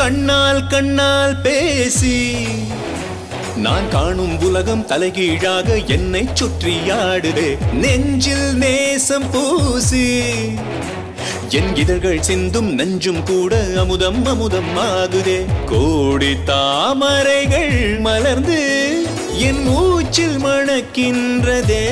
கண்ணால் கண்ணால் பேசி நான் காணும் உலகம் தலைகீழாக என்னை சுற்றி ஆடுதே நெஞ்சில் நேசம் பூசி என் இதழ்கள் சிந்தும் நெஞ்சும் கூட அமுதம் அமுதம் ஆகுதே கோடி தாமரைகள் மலர்ந்து என் மூச்சில் மணக்கின்றதே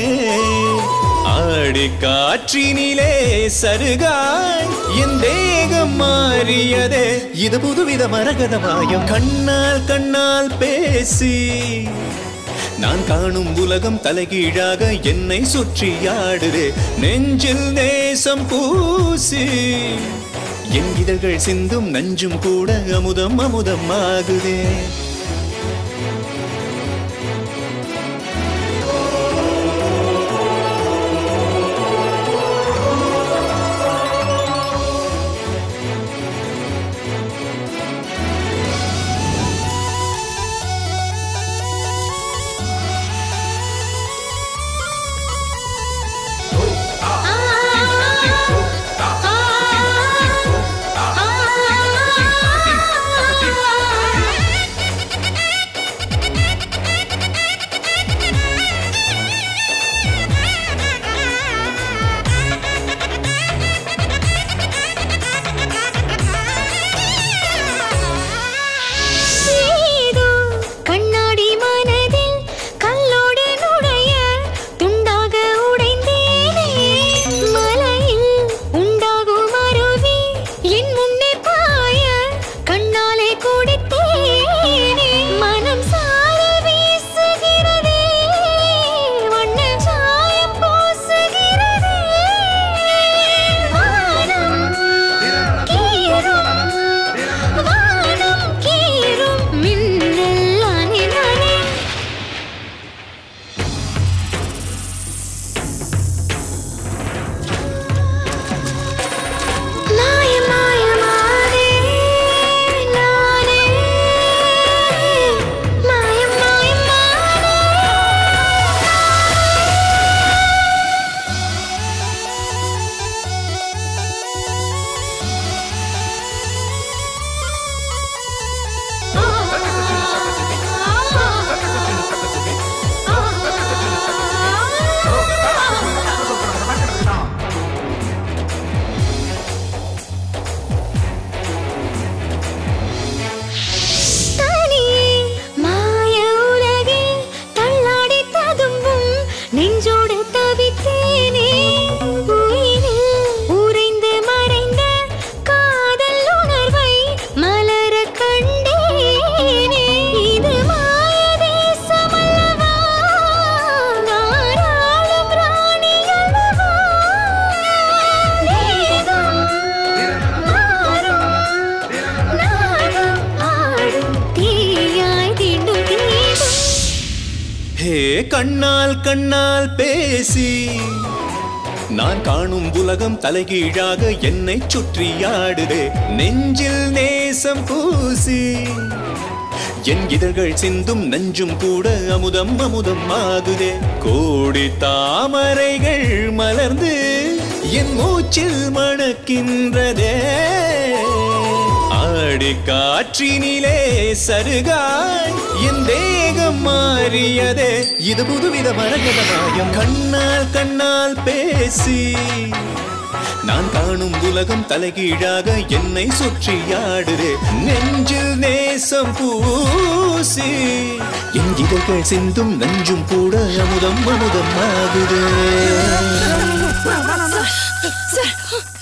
ஆடி காற்றினிலே சருகாய் என் தேகம் மாறியதே இது புதுவித மரகத மாயம் கண்ணால் கண்ணால் பேசி நான் காணும் உலகம் தலைகீழாக என்னை சுற்றி ஆடுதே நெஞ்சில் நேசம் பூசி என் இதழ்கள் சிந்தும் நஞ்சும் கூட அமுதம் அமுதம் ஆகுதே ஏதோ கண்ணாடி மனதில் கல்லோடு நுழைய துண்டாக உடைந்தேனே மலையில் உண்டாகும் அருவி என் முன்னே பாய கண்ணாலே குடித்தேனே மனம் சார வீசுகிறதே வண்ண சாயம் பூசுகிறதே வானம் கீறும் வானம் கீறும் மின்னல் அணினனே மாய மாயமானே நானே மாய மாயமானே தனியே மாய உலகில் தள்ளாடி ததும்பும் நெஞ்சோடு தவித்தேனே உயிரில் உறைந்து மறைந்த காதல் உணர்வை மலர கண்டேனே இது மாய தேசமல்லவா நாராளும் ராணி அல்லவா வேகம் மாறும் நாகம் ஆடும் தீயாய் தீண்டும் தீடும் ஹே கண்ணால் கண்ணால் பேசி நான் காணும் உலகம் தலைகீழாக என்னை சுற்றி ஆடுதே நெஞ்சில் நேசம் பூசி என் இதழ்கள் சிந்தும் நஞ்சும் கூட அமுதம் அமுதம் ஆகுதே கோடி தாமரைகள் மலர்ந்து என் மூச்சில் மணக்கின்றதே ஆடி காற்றினிலே சருகாய் என் தேகம் மாறியதே இது புதுவித மரகத மாயம் கண்ணால் கண்ணால் பேசி நான் காணும் உலகம் தலைகீழாக என்னை சுற்றி ஆடுதே நெஞ்சில் நேசம் பூசி என் இதழ்கள் சிந்தும் நஞ்சும் கூட அமுதம் அமுதம் ஆகுதே சார்